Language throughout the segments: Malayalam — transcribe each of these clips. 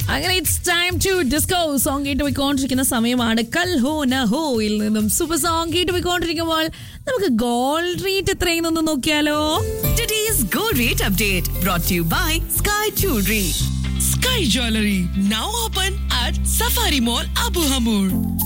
അങ്ങനെ it's time to disco song കേട്ട് പോയിക്കൊണ്ടിരിക്കുന്ന സമയമാണ് കൽ ഹോ ന ഹോയിൽ നിന്നും സൂപ്പർ സോങ് കേട്ട് പോയിക്കൊണ്ടിരിക്കുമ്പോൾ നമുക്ക് ഗോൾഡ് റേറ്റ് എത്രയെന്നൊന്ന് നോക്കിയാലോ Today's gold rate update brought to you by Sky Jewelry. Sky Jewelry now open at Safari Mall Abu Hamur.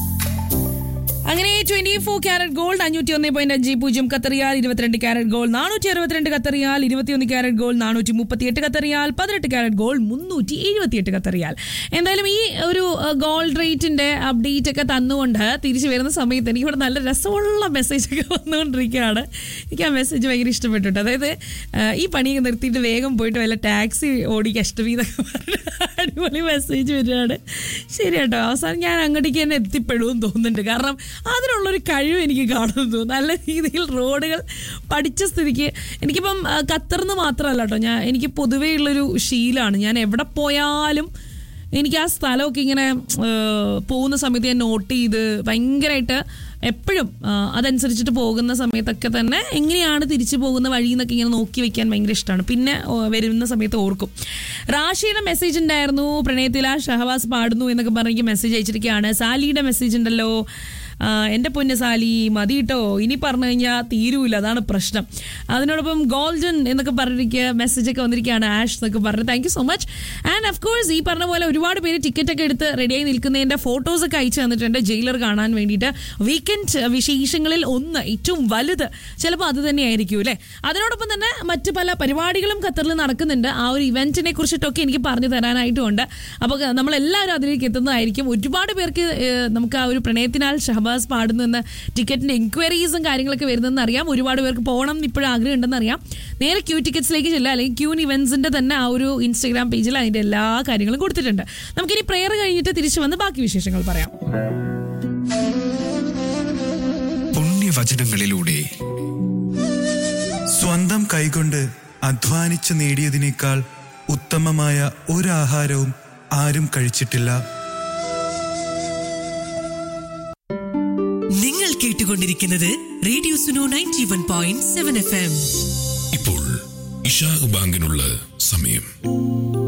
അങ്ങനെ ട്വന്റി ഫോർ ക്യാരറ്റ് ഗോൾഡ് അഞ്ഞൂറ്റി ഒന്ന് പോയിന്റ് അഞ്ച് പൂജ്യം കത്തറിയാൽ ഇരുപത്തിരണ്ട് ക്യാരറ്റ് ഗോൾഡ് നാനൂറ്റി അറുപത്തിരണ്ട് കത്തറിയാൽ ഇരുപത്തിയൊന്ന് ക്യാരറ്റ് ഗോൾഡ് നാനൂറ്റി മുപ്പത്തിയെട്ട് കത്തറിയാൽ പതിനെട്ട് ക്യാരറ്റ് ഗോൾഡ് മുന്നൂറ്റി എഴുപത്തിയെട്ട് കത്തറിയാൽ എന്തായാലും ഈ ഒരു ഗോൾഡ് റേറ്റിന്റെ അപ്ഡേറ്റ് ഒക്കെ തന്നുകൊണ്ട് തിരിച്ചു വരുന്ന സമയത്ത് എനിക്ക് ഇവിടെ നല്ല രസമുള്ള മെസ്സേജ് ഒക്കെ വന്നുകൊണ്ടിരിക്കുകയാണ് എനിക്ക് ആ മെസ്സേജ് ഭയങ്കര ഇഷ്ടപ്പെട്ടു കേട്ടോ. അതായത് ആ, ഈ പണിയൊക്കെ നിർത്തിയിട്ട് വേഗം പോയിട്ട് വല്ല ടാക്സി ഓടിക്കുക അഷ്ടമി എന്നൊക്കെ പറഞ്ഞ് അടിപൊളി മെസ്സേജ് വരികയാണ് ശരി കേട്ടോ അവസാനം ഞാൻ അങ്ങോട്ടേക്ക് തന്നെ എത്തിപ്പെടുമെന്ന് തോന്നുന്നുണ്ട് കാരണം അതിനുള്ളൊരു കഴിവ് എനിക്ക് കാണുന്നു നല്ല രീതിയിൽ റോഡുകൾ പഠിച്ച സ്ഥിതിക്ക് എനിക്കിപ്പം ആ, ഖത്തറിന്ന് മാത്രമല്ല കേട്ടോ ഞാൻ എനിക്ക് പൊതുവേ ഉള്ളൊരു ശീലമാണ് ഞാൻ എവിടെ പോയാലും എനിക്ക് ആ സ്ഥലമൊക്കെ ഇങ്ങനെ ആ, പോകുന്ന സമയത്ത് ഞാൻ നോട്ട് ചെയ്ത് ഭയങ്കരമായിട്ട് എപ്പോഴും ആ, അതനുസരിച്ചിട്ട് പോകുന്ന സമയത്തൊക്കെ തന്നെ എങ്ങനെയാണ് തിരിച്ചു പോകുന്ന വഴി എന്നൊക്കെ ഇങ്ങനെ നോക്കി വെക്കാൻ ഭയങ്കര ഇഷ്ടമാണ് പിന്നെ ഓ, വരുന്ന സമയത്ത് ഓർക്കും റാഷിയുടെ മെസ്സേജ് ഉണ്ടായിരുന്നു പ്രണയത്തില ഷഹവാസ് പാടുന്നു എന്നൊക്കെ പറഞ്ഞ് മെസ്സേജ് അയച്ചിരിക്കുകയാണ് സാലിയുടെ മെസ്സേജ് ഉണ്ടല്ലോ ആ, എൻ്റെ പൊന്ന് സാലി മതി കേട്ടോ ഇനി പറഞ്ഞു കഴിഞ്ഞാൽ തീരൂല അതാണ് പ്രശ്നം അതിനോടൊപ്പം ഗോൾഡൻ എന്നൊക്കെ പറഞ്ഞിരിക്കുക മെസ്സേജ് ഒക്കെ വന്നിരിക്കുകയാണ് ആഷ് എന്നൊക്കെ പറഞ്ഞു thank you so much and of course ഈ പറഞ്ഞ പോലെ ഒരുപാട് പേര് ടിക്കറ്റ് ഒക്കെ എടുത്ത് റെഡിയായി നിൽക്കുന്നതിന്റെ ഫോട്ടോസ് ഒക്കെ അയച്ചു തന്നിട്ടുണ്ട് ജയിലർ കാണാൻ വേണ്ടിയിട്ട് വീക്കെൻഡ് വിശേഷങ്ങളിൽ ഒന്ന് ഏറ്റവും വലുത് ചിലപ്പോൾ അത് തന്നെയായിരിക്കും അല്ലേ അതിനോടൊപ്പം തന്നെ മറ്റ് പല പരിപാടികളും ഖത്തറിൽ നടക്കുന്നുണ്ട് ആ ഒരു ഇവന്റിനെ കുറിച്ചിട്ടൊക്കെ എനിക്ക് പറഞ്ഞു തരാനായിട്ടുമുണ്ട് അപ്പോൾ നമ്മളെല്ലാവരും അതിലേക്ക് എത്തുന്നതായിരിക്കും ഒരുപാട് പേർക്ക് ഏഹ്, നമുക്ക് ആ ഒരു പ്രണയത്തിനാൽ ഷഹബാസ് പാടുന്നു എന്ന ടിക്കറ്റിന്റെ എൻക്വയറീസും കാര്യങ്ങളൊക്കെ വരുന്നതെന്ന് അറിയാം ഒരുപാട് പേർക്ക് പോകണം എന്ന് ഇപ്പോഴും ആഗ്രഹം ഉണ്ടെന്ന് അറിയാം നേരെ ക്യൂ ടിക്കറ്റ്സിലേക്ക് ചെല്ലുക അല്ലെങ്കിൽ ക്യൂൻ ഇവന്റ്സിന്റെ തന്നെ ആ ഒരു ഇൻസ്റ്റാഗ്രാം പേജിൽ അതിന്റെ എല്ലാ കാര്യങ്ങളും കൊടുത്തിട്ടുണ്ട് നമുക്കിനി പ്രെയർ കഴിഞ്ഞിട്ട് തിരിച്ചു വന്ന് ബാക്കി വിശേഷങ്ങൾ പറയാം പുണ്യവചനങ്ങളിലൂടെ സ്വന്തം കൈകൊണ്ട് അധ്വാനിച്ച് നേടിയതിനേക്കാൾ ഉത്തമമായ ഒരാഹാരവും ആരും കഴിച്ചിട്ടില്ല നിങ്ങൾ കേട്ടുകൊണ്ടിരിക്കുന്നത് radio Suno ninety one point seven F M ഇപ്പോൾ ഇഷാ ബാങ്കിനുള്ള സമയം